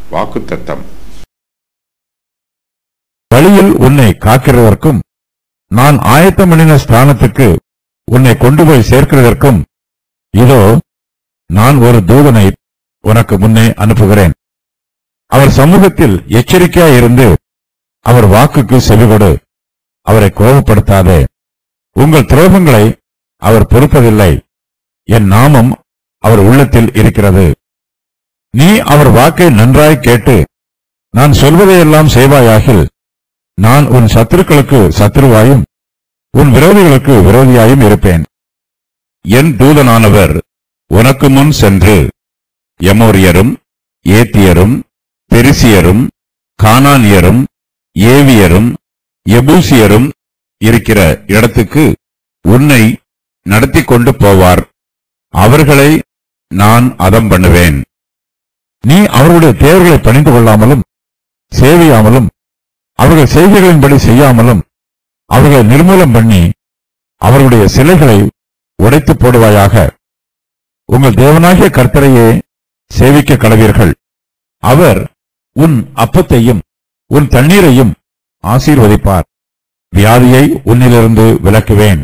வாக்குத்தத்தம் வழியில் உன்னை காக்கிறதற்கும் நான் ஆயத்தம் பண்ணின ஸ்தானத்துக்கு உன்னை கொண்டு போய் சேர்க்கிறதற்கும் இதோ நான் ஒரு தூதனை உனக்கு முன்னே அனுப்புகிறேன் அவர் சமூகத்தில் எச்சரிக்கையாயிருந்து அவர் வாக்குக்கு செவிகொடு அவரை கோபப்படுத்தாதே உங்கள் துரோகங்களை அவர் பொறுப்பதில்லை என் நாமம் அவர் உள்ளத்தில் இருக்கிறது நீ அவர் வாக்கை நன்றாய் கேட்டு நான் சொல்வதையெல்லாம் செய்வாயாகில் நான் உன் சத்துருக்களுக்கு சத்துருவாயும் உன் விரோதிகளுக்கு விரோதியாயும் இருப்பேன் என் தூதனானவர் உனக்கு முன் சென்று எமோரியரும் ஏத்தியரும் பெரிசியரும் கானானியரும் ஏவியரும் எபூசியரும் இருக்கிற இடத்துக்கு உன்னை நடத்தி கொண்டு போவார் அவர்களை நான் அதம் பண்ணுவேன் நீ அவர்களுடைய தேர்களை பணிந்து கொள்ளாமலும் சேவையாமலும் அவர்கள் செய்கைகளின்படி செய்யாமலும் அவர்களை நிர்மூலம் பண்ணி அவர்களுடைய சிலைகளை உடைத்து போடுவாயாக உங்கள் தேவனாகிய கர்த்தரையே சேவிக்க கடவீர்கள் அவர் உன் அப்பத்தையும் உன் தண்ணீரையும் ஆசீர்வதிப்பார் வியாதியை உன்னிலிருந்து விலக்குவேன்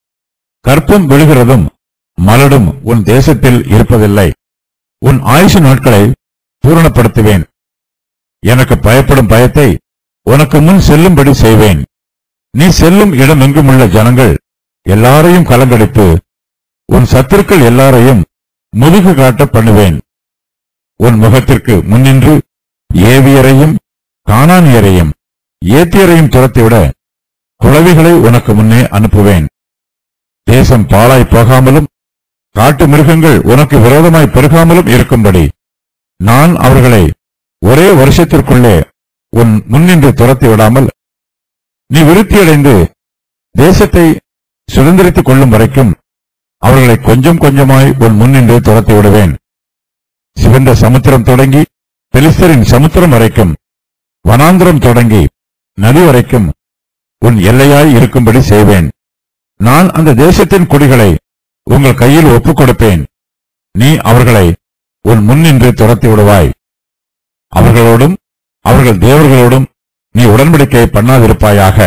கற்பம் விழுகிறதும் மலடும் உன் தேசத்தில் இருப்பதில்லை உன் ஆயுசு நாட்களை பூரணப்படுத்துவேன் எனக்கு பயப்படும் பயத்தை உனக்கு முன் செல்லும்படி செய்வேன் நீ செல்லும் இடமெங்குமுள்ள ஜனங்கள் எல்லாரையும் கலங்கடித்து உன் சத்துருக்கள் எல்லாரையும் முதுகு காட்ட பண்ணுவேன் உன் முகத்திற்கு முன்னின்று ஏவியரையும் காணானியரையும் ஏத்தியரையும் துரத்திவிட குளவிகளை உனக்கு முன்னே அனுப்புவேன் தேசம் பாழாய் போகாமலும் காட்டு மிருகங்கள் உனக்கு விரோதமாய் பெருகாமலும் இருக்கும்படி நான் அவர்களை ஒரே வருஷத்திற்குள்ளே உன் முன்னின்று துரத்தி விடாமல் நீ விருத்தியடைந்து தேசத்தை சுதந்திரித்துக் கொள்ளும் வரைக்கும் அவர்களை கொஞ்சம் கொஞ்சமாய் உன் முன்னின்று துரத்தி விடுவேன் சிவந்த சமுத்திரம் தொடங்கி பெலிஸ்தரின் சமுத்திரம் வரைக்கும் வனாந்திரம் தொடங்கி நதி வரைக்கும் உன் எல்லையாய் இருக்கும்படி செய்வேன் நான் அந்த தேசத்தின் குடிகளை உங்கள் கையில் ஒப்புக் கொடுப்பேன் நீ அவர்களை உன் முன்னின்று துரத்தி விடுவாய் அவர்களோடும் அவர்கள் தேவர்களோடும் நீ உடன்படிக்கை பண்ணாதிருப்பாயாக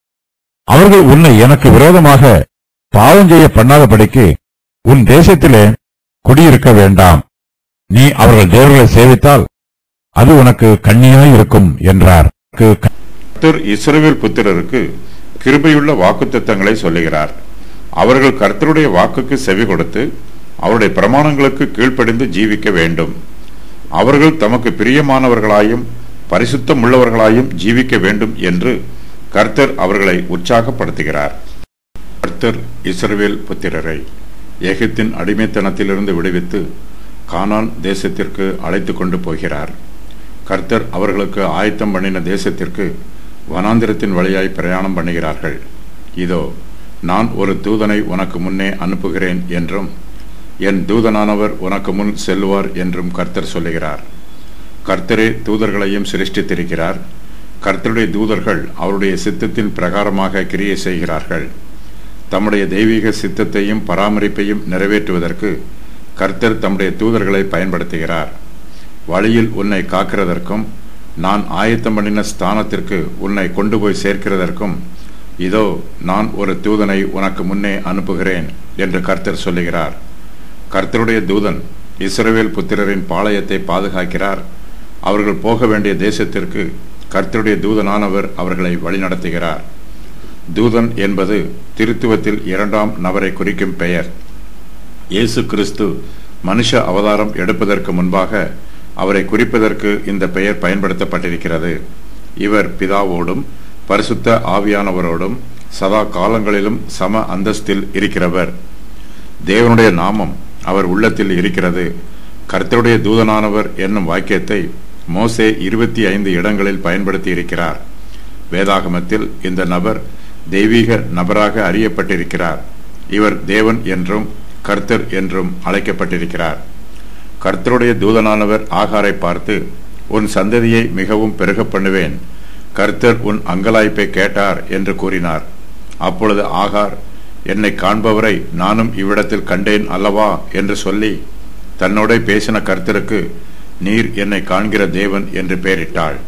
அவர்கள் உன்னை எனக்கு விரோதமாக பாவம் செய்ய பண்ணாதபடிக்கு உன் தேசத்திலே குடியிருக்க வேண்டாம் நீ அவர்கள் தேவர்களை சேவித்தால் அது உனக்கு கண்ணியாய் இருக்கும் என்றார் கு- கர்த்தர் இஸ்ரவேல் புத்திரருக்கு கிருபையுள்ள வாக்குத்தத்தங்களை சொல்லுகிறார் அவர்கள் கர்த்தருடைய வாக்குக்கு செவி கொடுத்து அவருடைய பிரமாணங்களுக்கு கீழ்ப்படிந்து ஜீவிக்க வேண்டும் அவர்கள் தமக்கு பிரியமானவர்களாயும் பரிசுத்தம் உள்ளவர்களாயும் ஜீவிக்க வேண்டும் என்று கர்த்தர் அவர்களை உற்சாகப்படுத்துகிறார் கர்த்தர் இஸ்ரவேல் புத்திரரை எகிப்தின் அடிமைத்தனத்திலிருந்து விடுவித்து கானான் தேசத்திற்கு அழைத்து கொண்டு போகிறார் கர்த்தர் அவர்களுக்கு ஆயத்தம் பண்ணின தேசத்திற்கு வனாந்திரத்தின் வழியாய் பிரயாணம் பண்ணுகிறார்கள் இதோ நான் ஒரு தூதனை உனக்கு முன்னே அனுப்புகிறேன் என்றும் என் தூதனானவர் உனக்கு முன் செல்வார் என்றும் கர்த்தர் சொல்லுகிறார் கர்த்தரே தூதர்களையும் சிருஷ்டித்திருக்கிறார் கர்த்தருடைய தூதர்கள் அவருடைய சித்தத்தின் பிரகாரமாக கிரியை செய்கிறார்கள் தம்முடைய தெய்வீக சித்தத்தையும் பராமரிப்பையும் நிறைவேற்றுவதற்கு கர்த்தர் தம்முடைய தூதர்களை பயன்படுத்துகிறார் வழியில் உன்னை காக்கிறதற்கும் நான் ஆயத்தம் பண்ணின ஸ்தானத்திற்கு உன்னை கொண்டு போய் சேர்க்கிறதற்கும் இதோ நான் ஒரு தூதனை உனக்கு முன்னே அனுப்புகிறேன் என்று கர்த்தர் சொல்லுகிறார் கர்த்தருடைய தூதன் இஸ்ரவேல் புத்திரரின் பாளையத்தை பாதுகாக்கிறார் அவர்கள் போக வேண்டிய தேசத்திற்கு கர்த்தருடைய தூதனானவர் அவர்களை வழிநடத்துகிறார் தூதன் என்பது திருத்துவத்தில் இரண்டாம் நபரை குறிக்கும் பெயர் இயேசு கிறிஸ்து மனுஷ அவதாரம் எடுப்பதற்கு முன்பாக அவரை குறிப்பதற்கு இந்த பெயர் பயன்படுத்தப்பட்டிருக்கிறது இவர் பிதாவோடும் பரிசுத்த ஆவியானவரோடும் சதா காலங்களிலும் சம அந்தஸ்தில் இருக்கிறவர் தேவனுடைய நாமம் அவர் உள்ளத்தில் இருக்கிறது கர்த்தருடைய தூதனானவர் என்னும் வாக்கியத்தை மோசே இருபத்தி ஐந்து இடங்களில் பயன்படுத்தி இருக்கிறார் வேதாகமத்தில் இந்த நபர் தெய்வீக நபராக அறியப்பட்டிருக்கிறார் இவர் தேவன் என்றும் கர்த்தர் என்றும் அழைக்கப்பட்டிருக்கிறார் கர்த்தருடைய தூதனானவர் ஆகாரை பார்த்து உன் சந்ததியை மிகவும் பெருக பண்ணுவேன் கர்த்தர் உன் அங்கலாய்ப்பை கேட்டார் என்று கூறினார் அப்பொழுது ஆகார் என்னை காண்பவரை நானும் இவ்விடத்தில் கண்டேன் அல்லவா என்று சொல்லி தன்னோட பேசின கர்த்தருக்கு நீர் என்னை காண்கிற தேவன் என்று பெயரிட்டாள்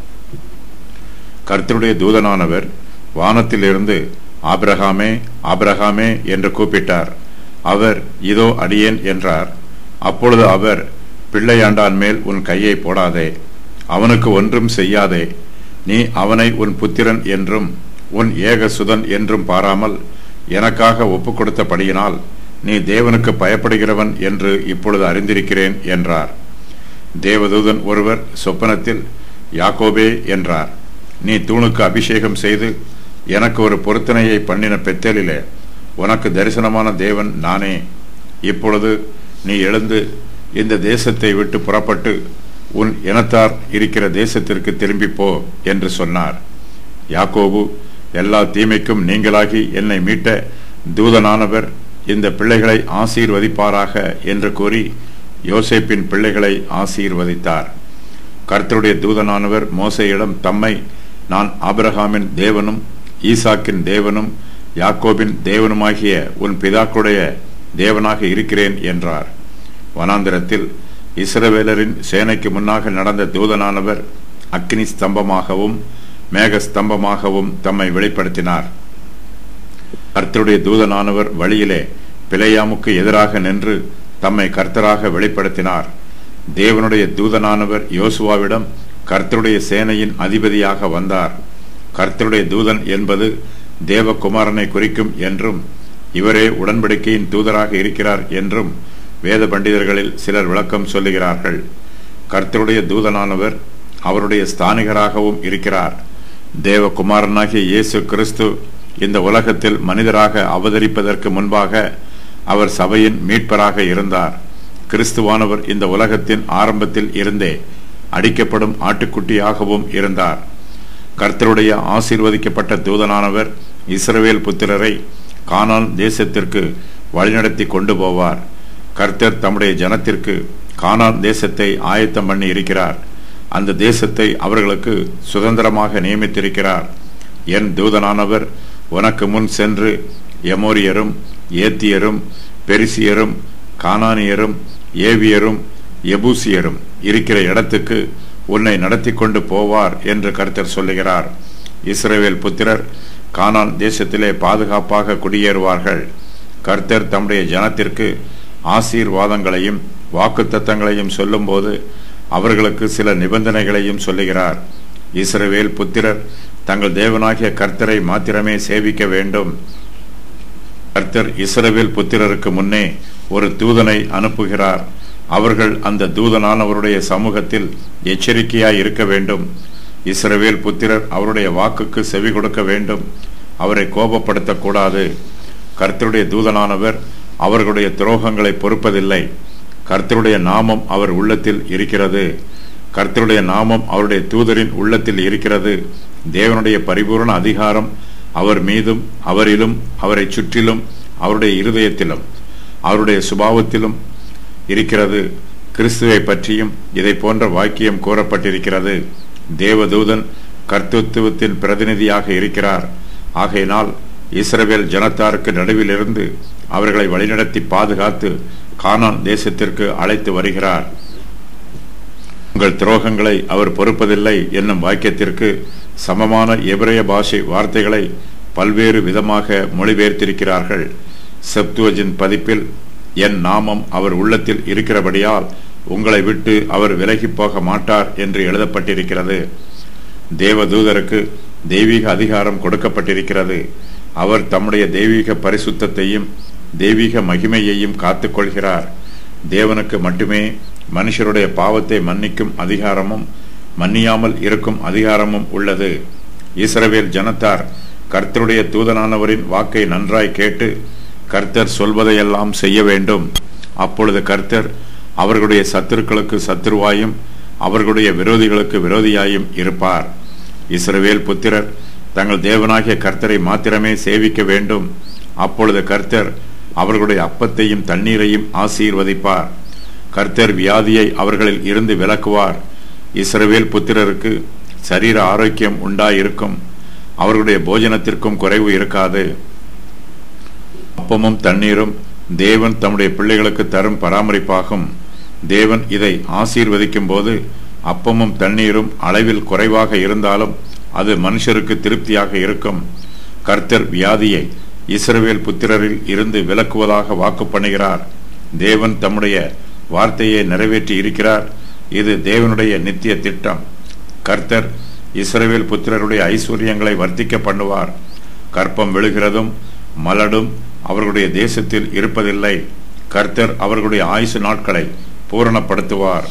கர்த்தருடைய தூதனானவர் வானத்திலிருந்து ஆபிரகாமே ஆபிரகாமே என்று கூப்பிட்டார் அவர் இதோ அடியேன் என்றார் அப்பொழுது அவர் பிள்ளையாண்டான் மேல் உன் கையை போடாதே அவனுக்கு ஒன்றும் செய்யாதே நீ அவனை உன் புத்திரன் என்றும் உன் ஏக சுதன் என்றும் பாராமல் எனக்காக ஒப்புக் கொடுத்தபடியினால் நீ தேவனுக்கு பயப்படுகிறவன் என்று இப்பொழுது அறிந்திருக்கிறேன் என்றார் தேவதூதன் ஒருவர் சொப்பனத்தில் யாக்கோபே என்றார் நீ தூணுக்கு அபிஷேகம் செய்து எனக்கு ஒரு பொருத்தனையை பண்ணின பெத்தேலிலே உனக்கு தரிசனமான தேவன் நானே இப்பொழுது நீ எழுந்து இந்த தேசத்தை விட்டு புறப்பட்டு உன் இனத்தார் இருக்கிற தேசத்திற்கு திரும்பி போ என்று சொன்னார் யாக்கோபு எல்லா தீமைக்கும் நீங்களாகி என்னை மீட்ட தூதனானவர் இந்த பிள்ளைகளை ஆசீர்வதிப்பாராக என்று கூறி யோசேப்பின் பிள்ளைகளை ஆசீர்வதித்தார் கர்த்தருடைய தூதனானவர் மோசையிடம் தம்மை நான் ஆபிரகாமின் தேவனும் ஈசாக்கின் தேவனும் யாக்கோபின் தேவனுமாகிய உன் பிதாக்களுடைய தேவனாக இருக்கிறேன் என்றார் வனாந்திரத்தில் இஸ்ரவேலரின் சேனைக்கு முன்னாக நடந்த தூதனானவர் அக்னி ஸ்தம்பமாகவும் மேக ஸ்தம்பமாகவும் தம்மை வெளிப்படுத்தினார் கர்த்தருடைய தூதனானவர் வழியிலே பிழையாமுக்கு எதிராக நின்று தம்மை கர்த்தராக வெளிப்படுத்தினார் தேவனுடைய தூதனானவர் யோசுவாவிடம் கர்த்தருடைய சேனையின் அதிபதியாக வந்தார் கர்த்தருடைய தூதன் என்பது தேவகுமாரனை குறிக்கும் என்றும் இவரே உடன்படிக்கையின் தூதராக இருக்கிறார் என்றும் வேத பண்டிதர்களில் சிலர் விளக்கம் சொல்லுகிறார்கள் கர்த்தருடைய தூதனானவர் அவருடைய ஸ்தானிகராகவும் இருக்கிறார் தேவகுமாரனாகிய இயேசு கிறிஸ்து இந்த உலகத்தில் மனிதராக அவதரிப்பதற்கு முன்பாக அவர் சபையின் மீட்பராக இருந்தார் கிறிஸ்துவானவர் இந்த உலகத்தின் ஆரம்பத்தில் இருந்தே அடிக்கப்படும் ஆட்டுக்குட்டியாகவும் இருந்தார் கர்த்தருடைய ஆசீர்வதிக்கப்பட்ட தூதனானவர் இஸ்ரவேல் புத்திரரை கானான் தேசத்திற்கு வழிநடத்தி கொண்டு போவார் கர்த்தர் தம்முடைய ஜனத்திற்கு கானான் தேசத்தை ஆயத்தம் பண்ணி இருக்கிறார் அந்த தேசத்தை அவர்களுக்கு சுதந்திரமாக நியமித்திருக்கிறார் என் தூதனானவர் உனக்கு முன் சென்று எமோரியரும் ஏத்தியரும் பெரிசியரும் கானானியரும் ஏவியரும் எபூசியரும் இருக்கிற இடத்துக்கு உன்னை நடத்தி கொண்டு போவார் என்று கர்த்தர் சொல்லுகிறார் இஸ்ரேவேல் புத்திரர் கானான் தேசத்திலே பாதுகாப்பாக குடியேறுவார்கள் கர்த்தர் தம்முடைய ஜனத்திற்கு ஆசீர்வாதங்களையும் வாக்குத்தத்தங்களையும் சொல்லும்போது அவர்களுக்கு சில நிபந்தனைகளையும் சொல்லுகிறார் இஸ்ரவேல் புத்திரர் தங்கள் தேவனாகிய கர்த்தரை மாத்திரமே சேவிக்க வேண்டும் கர்த்தர் இஸ்ரவேல் புத்திரருக்கு முன்னே ஒரு தூதனை அனுப்புகிறார் அவர்கள் அந்த தூதனானவருடைய சமூகத்தில் எச்சரிக்கையாய் இருக்க வேண்டும் இஸ்ரவேல் புத்திரர் அவருடைய வாக்குக்கு செவி கொடுக்க வேண்டும் அவரை கோபப்படுத்தக்கூடாது கர்த்தருடைய தூதனானவர் அவர்களுடைய துரோகங்களை பொறுப்பதில்லை கர்த்தருடைய நாமம் அவர் உள்ளத்தில் இருக்கிறது கர்த்தருடைய நாமம் அவருடைய தூதரின் உள்ளத்தில் இருக்கிறது தேவனுடைய பரிபூர்ண அதிகாரம் அவர் மீதும் அவரிலும் அவரை சுற்றிலும் அவருடைய இருதயத்திலும் அவருடைய சுபாவத்திலும் இருக்கிறது கிறிஸ்துவை பற்றியும் இதை போன்ற வாக்கியம் கூறப்பட்டிருக்கிறது தேவதூதன் கர்த்தத்துவத்தின் பிரதிநிதியாக இருக்கிறார் ஆகையினால் இஸ்ரவேல் ஜனத்தாருக்கு நடுவிலிருந்து அவர்களை வழிநடத்தி பாதுகாத்து கானான் தேசத்திற்கு அழைத்து வருகிறார் உங்கள் துரோகங்களை அவர் பொறுப்பதில்லை என்னும் வாக்கியத்திற்கு சமமான எபிரய பாஷை வார்த்தைகளை பல்வேறு விதமாக மொழிபெயர்த்திருக்கிறார்கள் செப்துவஜின் பதிப்பில் என் நாமம் அவர் உள்ளத்தில் இருக்கிறபடியால் உங்களை விட்டு அவர் விலகி போக மாட்டார் என்று எழுதப்பட்டிருக்கிறது தேவதூதருக்கு தெய்வீக அதிகாரம் கொடுக்கப்பட்டிருக்கிறது அவர் தம்முடைய தெய்வீக பரிசுத்தத்தையும் தெய்வீக மகிமையையும் காத்துக்கொள்கிறார் தேவனுக்கு மட்டுமே மனுஷருடைய பாவத்தை மன்னிக்கும் அதிகாரமும் மன்னியாமல் இருக்கும் அதிகாரமும் உள்ளது இஸ்ரவேல் ஜனத்தார் கர்த்தருடைய தூதனானவரின் வாக்கை நன்றாய் கேட்டு கர்த்தர் சொல்வதையெல்லாம் செய்ய வேண்டும் அப்பொழுது கர்த்தர் அவர்களுடைய சத்துருக்களுக்கு சத்துருவாயும் அவர்களுடைய விரோதிகளுக்கு விரோதியாயும் இருப்பார் இஸ்ரவேல் புத்திரர் தங்கள் தேவனாகிய கர்த்தரை மாத்திரமே சேவிக்க வேண்டும் அப்பொழுது கர்த்தர் அவர்களுடைய அப்பத்தையும் தண்ணீரையும் ஆசீர்வதிப்பார் கர்த்தர் வியாதியை அவர்களில் இருந்து விலக்குவார் இஸ்ரவேல் புத்திரருக்கு சரீர ஆரோக்கியம் உண்டாயிருக்கும் அவர்களுடைய போஜனத்திற்கும் குறைவு இருக்காது அப்பமும் தண்ணீரும் தேவன் தம்முடைய பிள்ளைகளுக்கு தரும் பராமரிப்பாகும் தேவன் இதை ஆசீர்வதிக்கும் போது அப்பமும் தண்ணீரும் அளவில் குறைவாக இருந்தாலும் அது மனுஷருக்கு திருப்தியாக இருக்கும் கர்த்தர் வியாதியை இஸ்ரவேல் புத்திரரில் இருந்து விலக்குவதாக வாக்கு பண்ணுகிறார் தேவன் தம்முடைய வார்த்தையை நிறைவேற்றி இருக்கிறார் இது தேவனுடைய நித்திய திட்டம் கர்த்தர் இஸ்ரவேல் புத்திரருடைய ஐஸ்வர்யங்களை வர்த்திக்க பண்ணுவார் கற்பம் விழுகிறதும் மலடும் அவர்களுடைய தேசத்தில் இருப்பதில்லை கர்த்தர் அவர்களுடைய ஆயுசு நாட்களை பூரணப்படுத்துவார்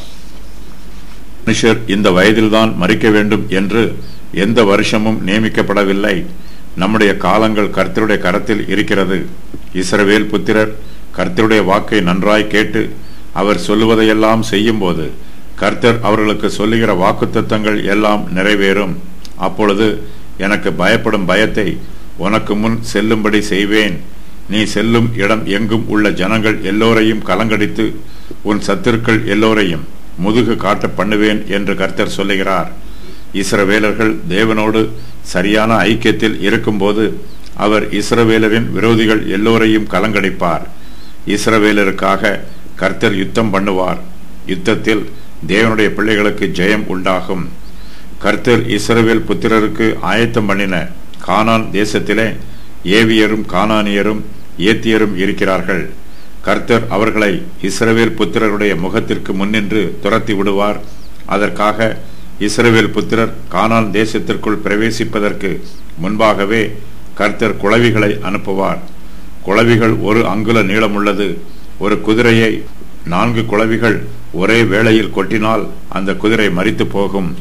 மனுஷர் இந்த வயதில்தான் மறிக்க வேண்டும் என்று எந்த வருஷமும் நியமிக்கப்படவில்லை நம்முடைய காலங்கள் கர்த்தருடைய கரத்தில் இருக்கிறது இஸ்ரவேல் புத்திரர் கர்த்தருடைய வாக்கை நன்றாய் கேட்டு அவர் சொல்லுவதையெல்லாம் செய்யும்போது கர்த்தர் அவர்களுக்கு சொல்லுகிற வாக்குத்தத்தங்கள் எல்லாம் நிறைவேறும் அப்பொழுது எனக்கு பயப்படும் பயத்தை உனக்கு முன் செல்லும்படி செய்வேன் நீ செல்லும் இடம் எங்கும் உள்ள ஜனங்கள் எல்லோரையும் கலங்கடித்து உன் சத்துருக்கள் எல்லோரையும் முதுகு காட்ட பண்ணுவேன் என்று கர்த்தர் சொல்லுகிறார் இஸ்ரவேலர்கள் தேவனோடு சரியான ஐக்கியத்தில் இருக்கும்போது அவர் இஸ்ரவேலரின் விரோதிகள் எல்லோரையும் கலங்கடிப்பார் இஸ்ரவேலருக்காக கர்த்தர் யுத்தம் பண்ணுவார் யுத்தத்தில் தேவனுடைய பிள்ளைகளுக்கு ஜெயம் உண்டாகும் கர்த்தர் இஸ்ரவேல் புத்திரருக்கு ஆயத்தம் பண்ணின கானான் தேசத்திலே ஏவியரும் கானானியரும் ஏத்தியரும் இருக்கிறார்கள் கர்த்தர் அவர்களை இஸ்ரவேல் புத்திரருடைய முகத்திற்கு முன்னின்று துரத்தி விடுவார் அதற்காக இஸ்ரவேல் புத்திரர் கானான் தேசத்திற்குள் பிரவேசிப்பதற்கு முன்பாகவே கர்த்தர் குளவிகளை அனுப்புவார் குளவிகள் ஒரு அங்குல நீளமுள்ளது ஒரு குதிரையை நான்கு குளவிகள் ஒரே வேளையில் கொட்டினால் அந்த குதிரை மறித்து போகும்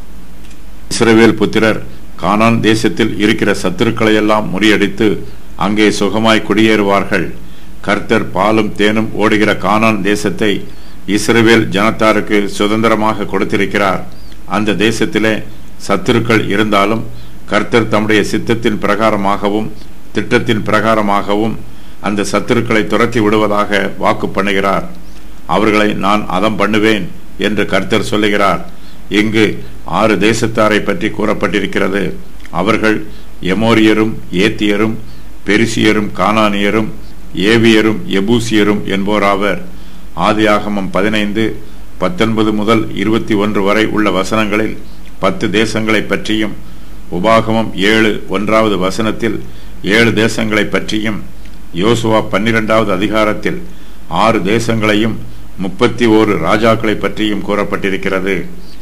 இஸ்ரவேல் புத்திரர் கானான் தேசத்தில் இருக்கிற சத்துருக்களை எல்லாம் முறியடித்து அங்கே சுகமாய் குடியேறுவார்கள் கர்த்தர் பாலும் தேனும் ஓடுகிற கானான் தேசத்தை இஸ்ரவேல் ஜனத்தாருக்கு சுதந்திரமாக கொடுத்திருக்கிறார் அந்த தேசத்திலே சத்துருக்கள் இருந்தாலும் கர்த்தர் தம்முடைய சித்தத்தின் பிரகாரமாகவும் திட்டத்தின் பிரகாரமாகவும் அந்த சத்துருக்களை துரத்தி விடுவதாக வாக்கு பண்ணுகிறார் அவர்களை நான் அதம் பண்ணுவேன் என்று கர்த்தர் சொல்லுகிறார் இங்கு ஆறு தேசத்தாரை பற்றி கூறப்பட்டிருக்கிறது அவர்கள் எமோரியரும் ஏத்தியரும் பெரிசியரும் கானானியரும் ஏவியரும் எபூசியரும் என்போராவர் ஆதியாகமம் பதினைந்து பத்தொன்பது முதல் இருபத்தி ஒன்று வரை உள்ள வசனங்களில் பத்து தேசங்களை பற்றியும் உபாகமம் ஏழு ஒன்றாவது வசனத்தில் ஏழு தேசங்களை பற்றியும் யோசுவா பன்னிரெண்டாவது அதிகாரத்தில் ஆறு தேசங்களையும் முப்பத்தி ஓரு ராஜாக்களை பற்றியும் கூறப்பட்டிருக்கிறது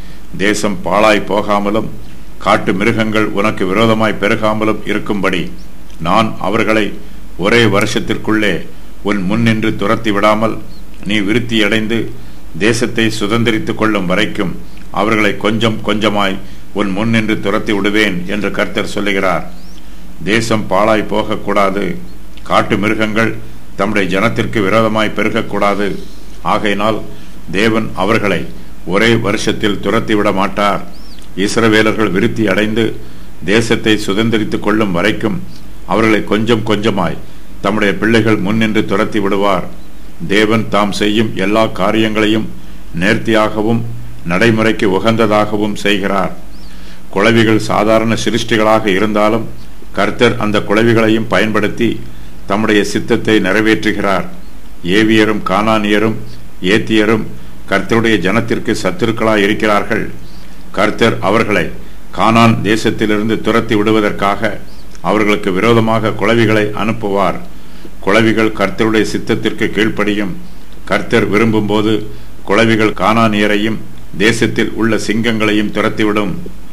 தேசம் பாழாய் போகாமலும் காட்டு மிருகங்கள் உனக்கு விரோதமாய் பெருகாமலும் இருக்கும்படி நான் அவர்களை ஒரே வருஷத்திற்குள்ளே உன் முன்னின்று துரத்தி விடாமல் நீ விருத்தியடைந்து தேசத்தை சுதந்திரித்துக் கொள்ளும் வரைக்கும் அவர்களை கொஞ்சம் கொஞ்சமாய் உன் முன்னின்று துரத்தி விடுவேன் என்று கர்த்தர் சொல்லுகிறார் தேசம் பாழாய் போகக்கூடாது காட்டு மிருகங்கள் தம்முடைய ஜனத்திற்கு விரோதமாய் பெருகக்கூடாது ஆகையினால் தேவன் அவர்களை ஒரே வருஷத்தில் துரத்திவிட மாட்டார் இஸ்ரவேலர்கள் விருத்தி அடைந்து தேசத்தை சுதந்திரித்துக் கொள்ளும் வரைக்கும் அவர்களை கொஞ்சம் கொஞ்சமாய் தம்முடைய பிள்ளைகள் முன்னின்று துரத்தி விடுவார் தேவன் தாம் செய்யும் எல்லா காரியங்களையும் நேர்த்தியாகவும் நடைமுறைக்கு உகந்ததாகவும் செய்கிறார் குளவிகள் சாதாரண சிருஷ்டிகளாக இருந்தாலும் கர்த்தர் அந்த குளவிகளையும் பயன்படுத்தி தம்முடைய சித்தத்தை நிறைவேற்றுகிறார் ஏவியரும் கானானியரும் ஏத்தியரும் கர்த்தருடைய ஜனத்திற்கு சத்துருக்களாய் இருக்கிறார்கள் கர்த்தர் அவர்களை கானான் தேசத்திலிருந்து துரத்தி விடுவதற்காக அவர்களுக்கு விரோதமாக குளவிகளை அனுப்புவார் குளவிகள் கர்த்தருடைய சித்தத்திற்கு கீழ்ப்படியும் கர்த்தர் விரும்பும்போது குளவிகள் கானானியரையும் தேசத்தில் உள்ள சிங்கங்களையும் துரத்திவிடும்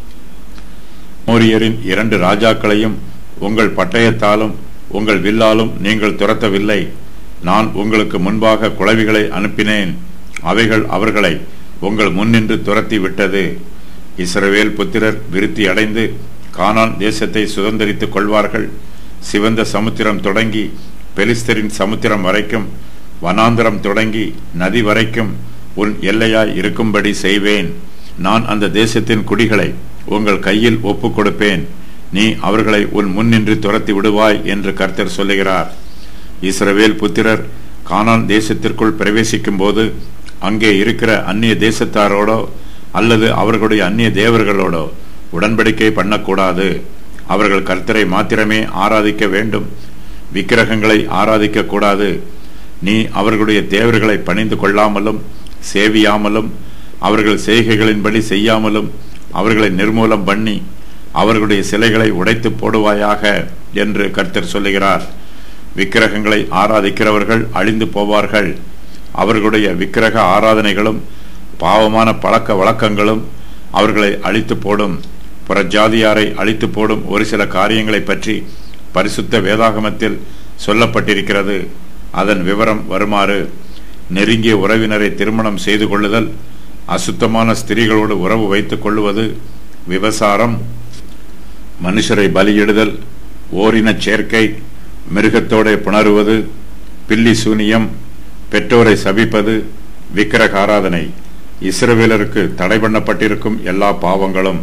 மோரியரின் இரண்டு ராஜாக்களையும் உங்கள் பட்டயத்தாலும் உங்கள் வில்லாலும் நீங்கள் துரத்தவில்லை நான் உங்களுக்கு முன்பாக குளவிகளை அனுப்பினேன் அவைகள் அவர்களை உங்கள் முன்னின்று துரத்தி விட்டது இஸ்ரவேல் புத்திரர் விருத்தி அடைந்து கானான் தேசத்தை சுதந்திரித்துக் கொள்வார்கள் சிவந்த சமுத்திரம் தொடங்கி பெலிஸ்தரின் சமுத்திரம் வரைக்கும் வனாந்திரம் தொடங்கி நதி வரைக்கும் உன் எல்லையாய் இருக்கும்படி செய்வேன் நான் அந்த தேசத்தின் குடிகளை உங்கள் கையில் ஒப்புக் கொடுப்பேன் நீ அவர்களை உன் முன்னின்று துரத்தி விடுவாய் என்று கர்த்தர் சொல்லுகிறார் இஸ்ரவேல் புத்திரர் கானான் தேசத்திற்குள் பிரவேசிக்கும் போது அங்கே இருக்கிற அந்நிய தேசத்தாரோடோ அல்லது அவர்களுடைய அந்நிய தேவர்களோடோ உடன்படிக்கை பண்ணக்கூடாது அவர்கள் கர்த்தரை மாத்திரமே ஆராதிக்க வேண்டும் விக்கிரகங்களை ஆராதிக்க கூடாது நீ அவர்களுடைய தேவர்களை பணிந்து கொள்ளாமலும் சேவியாமலும் அவர்கள் செய்கைகளின்படி செய்யாமலும் அவர்களை நிர்மூலம் பண்ணி அவர்களுடைய சிலைகளை உடைத்து போடுவாயாக என்று கர்த்தர் சொல்லுகிறார் விக்கிரகங்களை ஆராதிக்கிறவர்கள் அழிந்து போவார்கள் அவர்களுடைய விக்கிரக ஆராதனைகளும் பாவமான பழக்க வழக்கங்களும் அவர்களை அழித்து போடும் புறஜாதியாரை அழித்து போடும் ஒரு சில காரியங்களை பற்றி பரிசுத்த வேதாகமத்தில் சொல்லப்பட்டிருக்கிறது அதன் விவரம் வருமாறு நெருங்கிய உறவினரை திருமணம் செய்து கொள்ளுதல் அசுத்தமான ஸ்திரீகளோடு உறவு வைத்துக் கொள்ளுவது விபசாரம் மனுஷரை பலியிடுதல் ஓரினச் சேர்க்கை மிருகத்தோட புணருவது பில்லி சூனியம் பெற்றோரை சபிப்பது விக்கிரக ஆராதனை இஸ்ரவேலருக்கு தடை பண்ணப்பட்டிருக்கும் எல்லா பாவங்களும்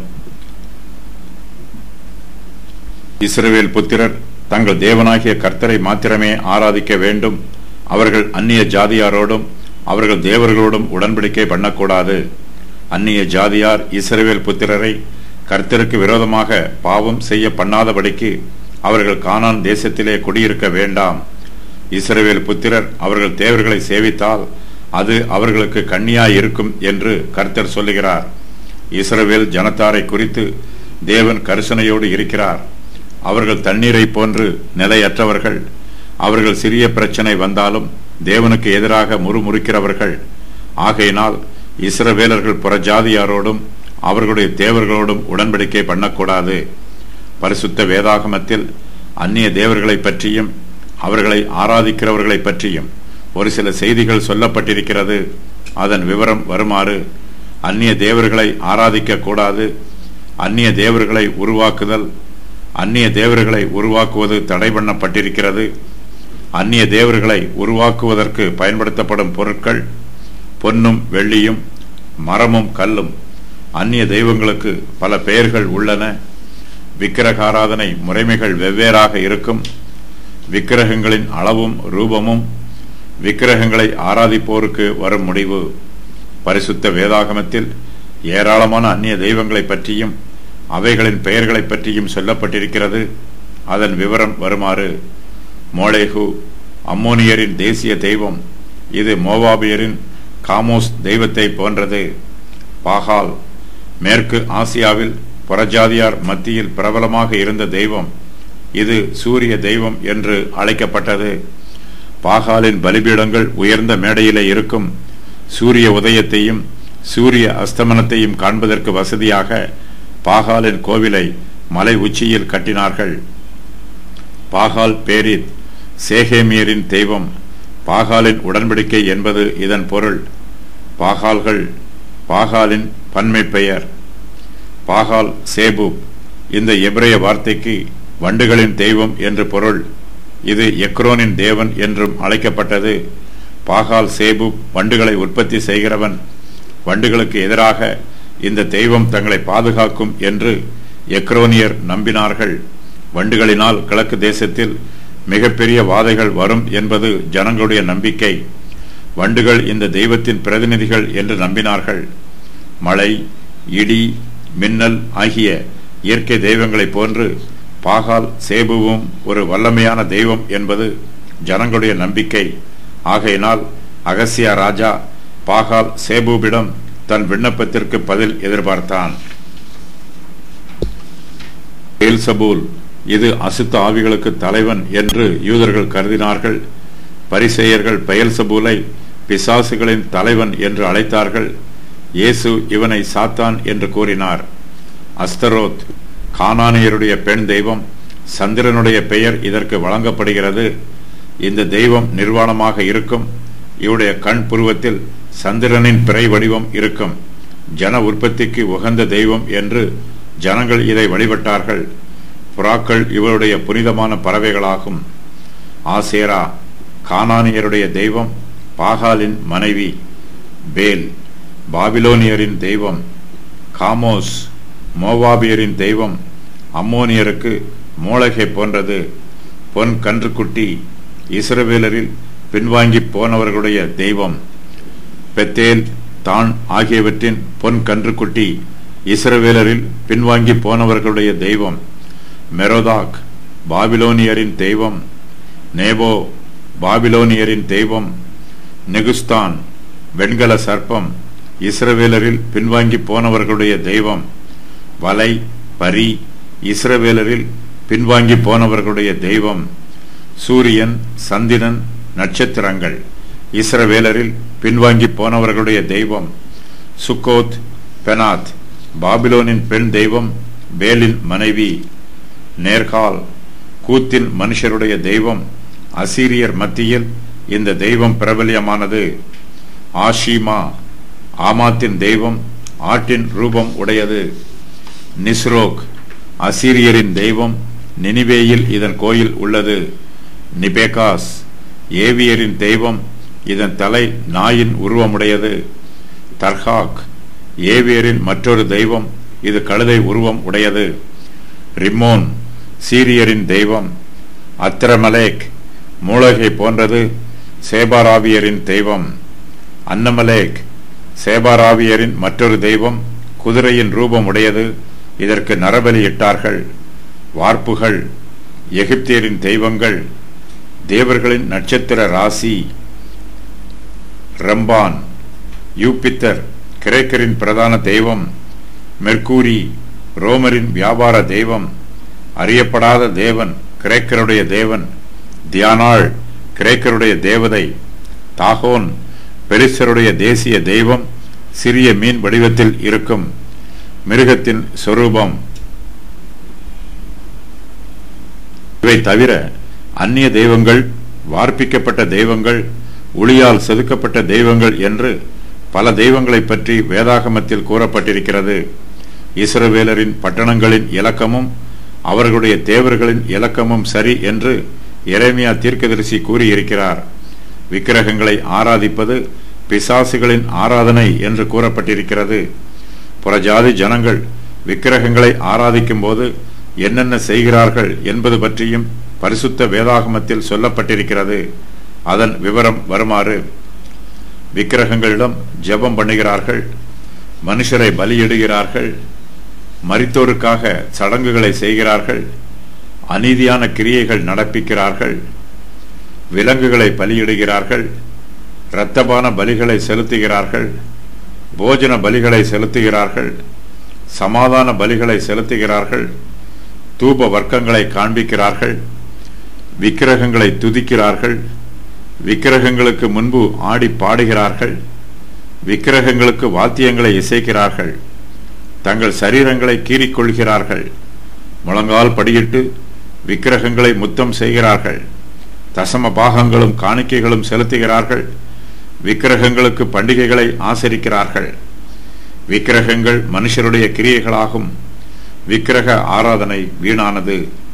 இஸ்ரவேல் புத்திரர் தங்கள் தேவனாகிய கர்த்தரை மாத்திரமே ஆராதிக்க வேண்டும் அவர்கள் அந்நிய ஜாதியாரோடும் அவர்கள் தேவர்களோடும் உடன்படிக்கை பண்ணக்கூடாது அந்நிய ஜாதியார் இஸ்ரவேல் புத்திரரை கர்த்தருக்கு விரோதமாக பாவம் செய்ய பண்ணாதபடிக்கு அவர்கள் கானான் தேசத்திலே குடியிருக்க வேண்டாம் இஸ்ரவேல் புத்திரர் அவர்கள் தேவர்களை சேவித்தால் அது அவர்களுக்கு கண்ணியாய் இருக்கும் என்று கர்த்தர் சொல்லுகிறார் இஸ்ரவேல் ஜனத்தாரை குறித்து தேவன் கரிசனையோடு இருக்கிறார் அவர்கள் தண்ணீரை போன்று நிலையற்றவர்கள் அவர்கள் சிறிய பிரச்சனை வந்தாலும் தேவனுக்கு எதிராக முறுமுறுக்கிறவர்கள் ஆகையினால் இஸ்ரவேலர்கள் புறஜாதியாரோடும் அவர்களுடைய தேவர்களோடும் உடன்படிக்கை பண்ணக்கூடாது பரிசுத்த வேதாகமத்தில் அந்நிய தேவர்களை பற்றியும் அவர்களை ஆராதிக்கிறவர்களை பற்றியும் ஒரு சில செய்திகள் சொல்லப்பட்டிருக்கிறது அதன் விவரம் வருமாறு அந்நிய தேவர்களை ஆராதிக்க கூடாது அந்நிய தேவர்களை உருவாக்குதல் அந்நிய தேவர்களை உருவாக்குவது தடை பண்ணப்பட்டிருக்கிறது அந்நிய தேவர்களை உருவாக்குவதற்கு பயன்படுத்தப்படும் பொருட்கள் பொன்னும் வெள்ளியும் மரமும் கல்லும் அந்நிய தெய்வங்களுக்கு பல பெயர்கள் உள்ளன விக்கிரகாராதனை முறைமைகள் வெவ்வேறாக இருக்கும் விக்கிரகங்களின் அளவும் ரூபமும் விக்கிரகங்களை ஆராதிப்போருக்கு வரும் முடிவு பரிசுத்த வேதாகமத்தில் ஏராளமான அந்நிய தெய்வங்களை பற்றியும் அவைகளின் பெயர்களை பற்றியும் சொல்லப்பட்டிருக்கிறது அதன் விவரம் வருமாறு மோளேகு அம்மோனியரின் தேசிய தெய்வம் இது மோவாபியரின் காமோஸ் தெய்வத்தை போன்றது பாகால் மேற்கு ஆசியாவில் புறஜாதியார் மத்தியில் பிரபலமாக இருந்த தெய்வம் இது சூரிய தெய்வம் என்று அழைக்கப்பட்டது பாகாலின் பலிபீடங்கள் உயர்ந்த மேடையிலே இருக்கும் சூரிய உதயத்தையும் சூரிய அஸ்தமனத்தையும் காண்பதற்கு வசதியாக பாகாலின் கோவிலை மலை உச்சியில் கட்டினார்கள் பாகால் பேரித் சேகேமியரின் தெய்வம் பாகாலின் உடன்படிக்கை என்பது இதன் பொருள் பாகால்கள் பாகாலின் பன்மை பெயர் பாகால் சேபூப் இந்த எபிரேய வார்த்தைக்கு வண்டுகளின் தெய்வம் என்று பொருள் இது எக்ரோனின் தேவன் என்றும் அழைக்கப்பட்டது பாகால் சேபூப் வண்டுகளை உற்பத்தி செய்கிறவன் வண்டுகளுக்கு எதிராக இந்த தெய்வம் தங்களை பாதுகாக்கும் என்று எக்ரோனியர் நம்பினார்கள் வண்டுகளினால் கிழக்கு தேசத்தில் மிகப்பெரிய வாதைகள் வரும் என்பது ஜனங்களுடைய நம்பிக்கை வண்டுகள் இந்த தெய்வத்தின் பிரதிநிதிகள் என்று நம்பினார்கள் மழை இடி மின்னல் ஆகிய இயற்கை தெய்வங்களைப் போன்று பாகால் சேபுவும் ஒரு வல்லமையான தெய்வம் என்பது ஜனங்களுடைய நம்பிக்கை ஆகையினால் அகசியா ராஜா பாகால் சேபூபிடம் தன் விண்ணப்பத்திற்கு பதில் எதிர்பார்த்தான் ஏல்சபூல் இது அசுத்த ஆவிகளுக்கு தலைவன் என்று யூதர்கள் கருதினார்கள் பரிசெயர்கள் பெயல்சபூலை பிசாசுகளின் தலைவன் என்று அழைத்தார்கள் இயேசு இவனை சாத்தான் என்று கூறினார் அஸ்தரோத் கானானியருடைய பெண் தெய்வம் சந்திரனுடைய பெயர் இதற்கு வழங்கப்படுகிறது இந்த தெய்வம் நிர்வாணமாக இருக்கும் இவருடைய கண் புருவத்தில் சந்திரனின் பிறை வடிவம் இருக்கும் ஜன உற்பத்திக்கு உகந்த தெய்வம் என்று ஜனங்கள் இதை வழிபட்டார்கள் புறாக்கள் இவருடைய புனிதமான பறவைகளாகும் ஆசேரா கானானியருடைய தெய்வம் பாகாலின் மனைவி பேல் பாபிலோனியரின் தெய்வம் காமோஸ் மோவாபியரின் தெய்வம் அம்மோனியருக்கு மூலகை போன்றது பொன் கன்றுக்குட்டி இஸ்ரவேலரில் பின்வாங்கி போனவர்களுடைய தெய்வம் பெத்தேல் தான் ஆகியவற்றின் பொன் கன்றுக்குட்டி இஸ்ரவேலரில் பின்வாங்கி போனவர்களுடைய தெய்வம் மெரோதாக் பாபிலோனியரின் தெய்வம் நேபோ பாபிலோனியரின் தெய்வம் நெகுஸ்தான் வெண்கல சர்ப்பம் இஸ்ரவேலரில் பின்வாங்கி போனவர்களுடைய தெய்வம் வலை பரி இஸ்ரவேலரில் பின்வாங்கி போனவர்களுடைய தெய்வம் சூரியன் சந்திரன் நட்சத்திரங்கள் இஸ்ரவேலரில் பின்வாங்கி போனவர்களுடைய தெய்வம் சுக்கோத் பெனாத் பாபிலோனின் பெண் தெய்வம் பேலின் மனைவி நேர்கால் கூத்தின் மனுஷருடைய தெய்வம் அசீரியர் மத்தியில் இந்த தெய்வம் பிரபல்யமானது ஆஷிமா ஆமாத்தின் தெய்வம் ஆட்டின் ரூபம் உடையது நிஸ்ரோக் அசீரியரின் தெய்வம் நினிவேயில் இதன் கோயில் உள்ளது நிபேகாஸ் ஏவியரின் தெய்வம் இதன் தலை நாயின் உருவமுடையது தர்ஹாக் ஏவியரின் மற்றொரு தெய்வம் இது கழுதை உருவம் உடையது ரிம்மோன் சீரியரின் தெய்வம் அத்திரமலேக் மூலகை போன்றது சேபாராவியரின் தெய்வம் அன்னமலேக் சேபாராவியரின் மற்றொரு தெய்வம் குதிரையின் ரூபம் உடையது இதற்கு நரபலியிட்டார்கள் வார்ப்புகள் எகிப்தியரின் தெய்வங்கள் தேவர்களின் நட்சத்திர ராசி ரம்பான் யூபித்தர் கிரேக்கரின் பிரதான தெய்வம் மெர்க்கூரி ரோமரின் வியாபார தெய்வம் அறியப்படாத தேவன் கிரேக்கருடைய தேவன் தியானாள் கிரேக்கருடைய தேவதை தாகோன் பெலிஸ்தருடைய தேசிய தெய்வம் சிறிய மீன் வடிவத்தில் இருக்கும் மிருகத்தின் சொரூபம் இவை தவிர அந்நிய தெய்வங்கள் வார்ப்பிக்கப்பட்ட தெய்வங்கள் ஒளியால் செதுக்கப்பட்ட தெய்வங்கள் என்று பல தெய்வங்களைப் பற்றி வேதாகமத்தில் கூறப்பட்டிருக்கிறது இஸ்ரவேலரின் பட்டணங்களின் இலக்கமும் அவர்களுடைய தேவர்களின் இலக்கமும் சரி என்று எரேமியா தீர்க்கதரிசி கூறியிருக்கிறார் விக்கிரகங்களை ஆராதிப்பது பிசாசுகளின் ஆராதனை என்று கூறப்பட்டிருக்கிறது புறஜாதி ஜனங்கள் விக்கிரகங்களை ஆராதிக்கும் போது என்னென்ன செய்கிறார்கள் என்பது பற்றியும் பரிசுத்த வேதாகமத்தில் சொல்லப்பட்டிருக்கிறது அதன் விவரம் வருமாறு விக்கிரகங்களிடம் ஜெபம் பண்ணுகிறார்கள் மனுஷரை பலியிடுகிறார்கள் மரித்தோருக்காக சடங்குகளை செய்கிறார்கள் அநீதியான கிரியைகள் நடப்பிக்கிறார்கள் விலங்குகளை பலியிடுகிறார்கள் இரத்தபான பலிகளை செலுத்துகிறார்கள் போஜன பலிகளை செலுத்துகிறார்கள் சமாதான பலிகளை செலுத்துகிறார்கள் தூப வர்க்கங்களை காண்பிக்கிறார்கள் விக்கிரகங்களை துதிக்கிறார்கள் விக்கிரகங்களுக்கு முன்பு ஆடி பாடுகிறார்கள் விக்கிரகங்களுக்கு வாத்தியங்களை இசைக்கிறார்கள் தங்கள் சரீரங்களை கீறிக்கொள்கிறார்கள் முழங்கால் படியிட்டு விக்கிரகங்களை முத்தம் செய்கிறார்கள் தசம பாகங்களும் காணிக்கைகளும் செலுத்துகிறார்கள் விக்கிரகங்களுக்கு பண்டிகைகளை ஆசரிக்கிறார்கள் விக்கிரகங்கள் மனுஷருடைய கிரியைகளாகும் விக்கிரக ஆராதனை வீணானது